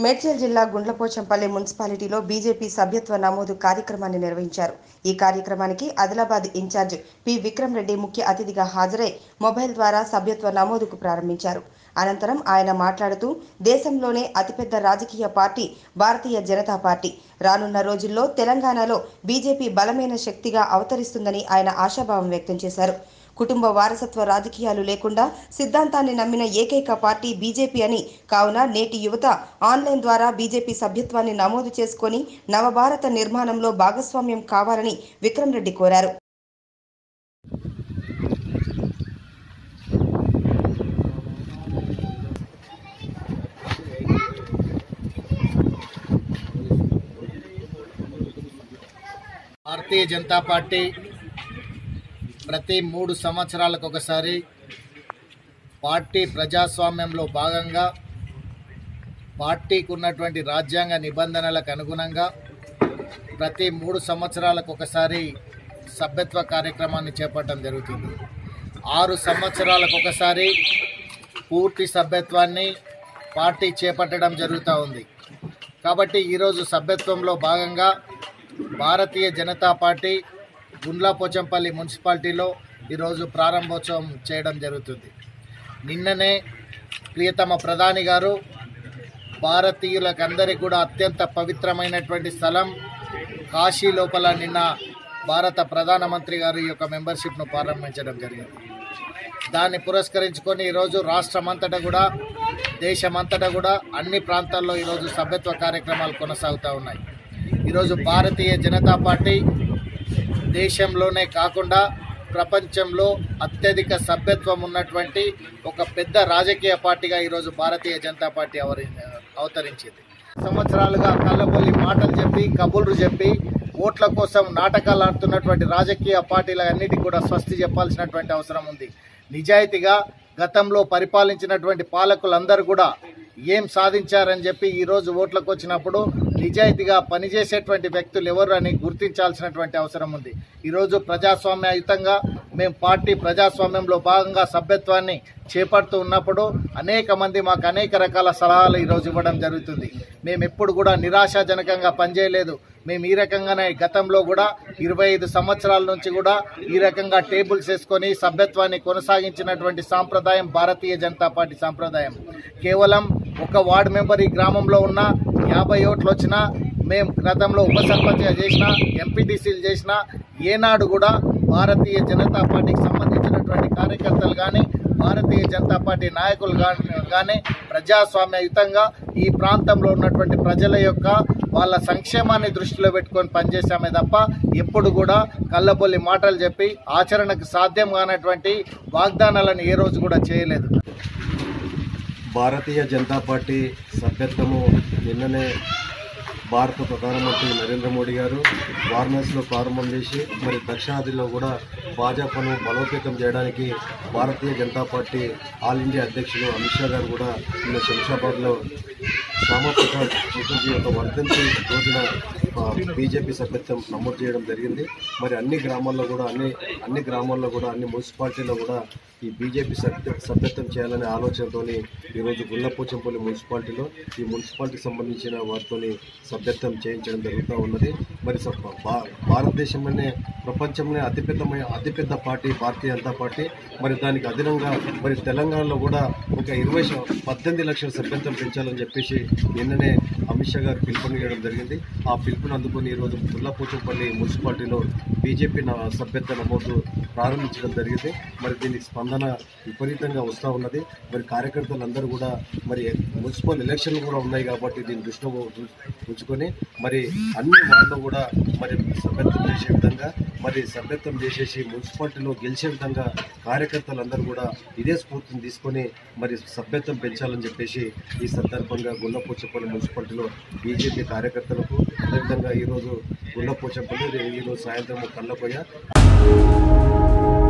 మేడ్చల్ జిల్లా గుండ్లపోచంపల్లి మున్సిపాలిటీలో బీజేపీ సభ్యత్వ నమోదు కార్యక్రమాన్ని నిర్వహించారు ఈ కార్యక్రమానికి ఆదిలాబాద్ ఇన్ఛార్జ్ పి విక్రమ్ రెడ్డి ముఖ్య అతిథిగా హాజరై మొబైల్ ద్వారా సభ్యత్వ నమోదుకు ప్రారంభించారు అనంతరం ఆయన మాట్లాడుతూ దేశంలోనే అతిపెద్ద రాజకీయ పార్టీ భారతీయ జనతా పార్టీ రానున్న రోజుల్లో తెలంగాణలో బీజేపీ బలమైన శక్తిగా అవతరిస్తుందని ఆయన ఆశాభావం వ్యక్తం చేశారు కుటుంబ వారసత్వ రాజకీయాలు లేకుండా సిద్ధాంతాన్ని నమ్మిన ఏకైక పార్టీ బీజేపీ అని కావున నేటి యువత ఆన్లైన్ ద్వారా బీజేపీ సభ్యత్వాన్ని నమోదు చేసుకొని నవభారత నిర్మాణంలో భాగస్వామ్యం కావాలని విక్రమ్ రెడ్డి కోరారు భారతీయ జనతా పార్టీ ప్రతి మూడు సంవత్సరాలకు ఒకసారి పార్టీ ప్రజాస్వామ్యంలో భాగంగా పార్టీకి ఉన్నటువంటి రాజ్యాంగ నిబంధనలకు అనుగుణంగా ప్రతి మూడు సంవత్సరాలకు ఒకసారి సభ్యత్వ కార్యక్రమాన్ని చేపట్టడం జరుగుతుంది ఆరు సంవత్సరాలకు ఒకసారి పూర్తి సభ్యత్వాన్ని పార్టీ చేపట్టడం జరుగుతూ ఉంది కాబట్టి ఈరోజు సభ్యత్వంలో భాగంగా భారతీయ జనతా పార్టీ గుండ్లాపోచంపల్లి మున్సిపాలిటీలో ఈరోజు ప్రారంభోత్సవం చేయడం జరుగుతుంది నిన్ననే ప్రియతమ ప్రధాని గారు భారతీయులకందరికీ కూడా అత్యంత పవిత్రమైనటువంటి స్థలం కాశీ లోపల నిన్న భారత ప్రధానమంత్రి గారు ఈ యొక్క మెంబర్షిప్ను ప్రారంభించడం జరిగింది దాన్ని పురస్కరించుకొని ఈరోజు రాష్ట్రమంతటా కూడా దేశమంతటా కూడా అన్ని ప్రాంతాల్లో ఈరోజు సభ్యత్వ కార్యక్రమాలు కొనసాగుతూ ఉన్నాయి ఈరోజు భారతీయ జనతా పార్టీ దేశంలోనే కాకుండా ప్రపంచంలో అత్యధిక సభ్యత్వం ఉన్నటువంటి ఒక పెద్ద రాజకీయ పార్టీగా ఈరోజు భారతీయ జనతా పార్టీ అవరి అవతరించింది సంవత్సరాలుగా కళ్ళబొల్లి మాటలు చెప్పి కబుర్లు చెప్పి ఓట్ల కోసం నాటకాలు ఆడుతున్నటువంటి రాజకీయ పార్టీలన్నిటికీ కూడా స్వస్తి చెప్పాల్సినటువంటి అవసరం ఉంది నిజాయితీగా గతంలో పరిపాలించినటువంటి పాలకులందరూ కూడా ఏం సాధించారని చెప్పి ఈరోజు ఓట్లకు వచ్చినప్పుడు నిజాయితీగా పనిచేసేటువంటి వ్యక్తులు ఎవరు అని గుర్తించాల్సినటువంటి అవసరం ఉంది ఈరోజు ప్రజాస్వామ్యయుతంగా మేము పార్టీ ప్రజాస్వామ్యంలో భాగంగా సభ్యత్వాన్ని చేపడుతూ ఉన్నప్పుడు అనేక మంది మాకు అనేక రకాల సలహాలు ఈరోజు ఇవ్వడం జరుగుతుంది మేము ఎప్పుడు కూడా నిరాశాజనకంగా పనిచేయలేదు మేము ఈ రకంగానే గతంలో కూడా ఇరవై ఐదు సంవత్సరాల నుంచి కూడా ఈ రకంగా టేబుల్స్ వేసుకొని సభ్యత్వాన్ని కొనసాగించినటువంటి సాంప్రదాయం భారతీయ జనతా పార్టీ సాంప్రదాయం కేవలం ఒక వార్డు మెంబర్ ఈ గ్రామంలో ఉన్న యాభై ఓట్లు వచ్చినా మేము గతంలో ఉప సర్పంచ్గా చేసిన ఎంపీటీసీలు చేసిన ఏనాడు కూడా భారతీయ జనతా పార్టీకి సంబంధించినటువంటి కార్యకర్తలు కానీ భారతీయ జనతా పార్టీ నాయకులు కానీ ప్రజాస్వామ్యయుతంగా ఈ ప్రాంతంలో ఉన్నటువంటి ప్రజల యొక్క వాళ్ళ సంక్షేమాన్ని దృష్టిలో పెట్టుకొని పనిచేశామే తప్ప ఎప్పుడు కూడా కళ్ళబొల్లి మాటలు చెప్పి ఆచరణకు సాధ్యం కానటువంటి వాగ్దానాలను ఏ రోజు కూడా చేయలేదు భారతీయ జనతా పార్టీ సభ్యత్వము నిన్ననే భారత ప్రధానమంత్రి నరేంద్ర మోడీ గారు వారణాసిలో ప్రారంభం చేసి మరి దక్షిణాదిలో కూడా భాజపాను బలోపేతం చేయడానికి Bharatiya Janata party all India అధ్యక్షులు అమిత్ షా గారు కూడా నిన్న శంషాబాద్లో శ్యామప్రసాద్ ముఖర్జీ యొక్క వర్ధంతి రోజున ఆ, బీజేపీ సభ్యత్వం నమోదు చేయడం జరిగింది మరి అన్ని గ్రామాల్లో కూడా అన్ని అన్ని గ్రామాల్లో కూడా అన్ని మున్సిపాలిటీల్లో కూడా ఈ బీజేపీ సభ్య సభ్యత్వం చేయాలనే ఆలోచనతోని ఈరోజు గుల్లపోచంపల్లి మున్సిపాలిటీలో ఈ మున్సిపాలిటీకి సంబంధించిన వారితోని సభ్యత్వం చేయించడం జరుగుతూ ఉన్నది మరి స- భా- భారతదేశంలోనే ప్రపంచంలోనే అతిపెద్దమైన అతిపెద్ద పార్టీ భారతీయ జనతా పార్టీ మరి దానికి అదనంగా మరి తెలంగాణలో కూడా ఒక ఇరవై శా- పద్దెనిమిది లక్షల సభ్యత్వం పెంచాలని చెప్పేసి నిన్ననే అమిత్ షా గారు పిలుపునియడం జరిగింది ఆ పిలుపుని అందుకొని ఈరోజు పుల్లపోచంపల్లి మున్సిపాలిటీలో బీజేపీ నా సభ్యత్వ నమోదు ప్రారంభించడం జరిగింది మరి దీనికి స్పందన విపరీతంగా వస్తూ ఉన్నది మరి కార్యకర్తలందరూ కూడా మరి మున్సిపల్ ఎలక్షన్లు కూడా ఉన్నాయి కాబట్టి దీన్ని దృష్టిలో ఉ- ఉంచుకొని మరి అన్ని వార్డులో కూడా మరి సభ్యత్వం చేసే విధంగా మరి సభ్యత్వం చేసేసి మున్సిపాలిటీలో గెలిచే విధంగా కార్యకర్తలందరూ కూడా ఇదే స్ఫూర్తిని తీసుకొని మరి సభ్యత్వం పెంచాలని చెప్పేసి ఈ సందర్భంగా గుల్లపోచపల్లి మున్సిపాలిటీలో బీజేపీ కార్యకర్తలకు అదేవిధంగా ఈరోజు గుల్లపోచపల్లి ఈరోజు సాయంత్రం కళ్ళపోయ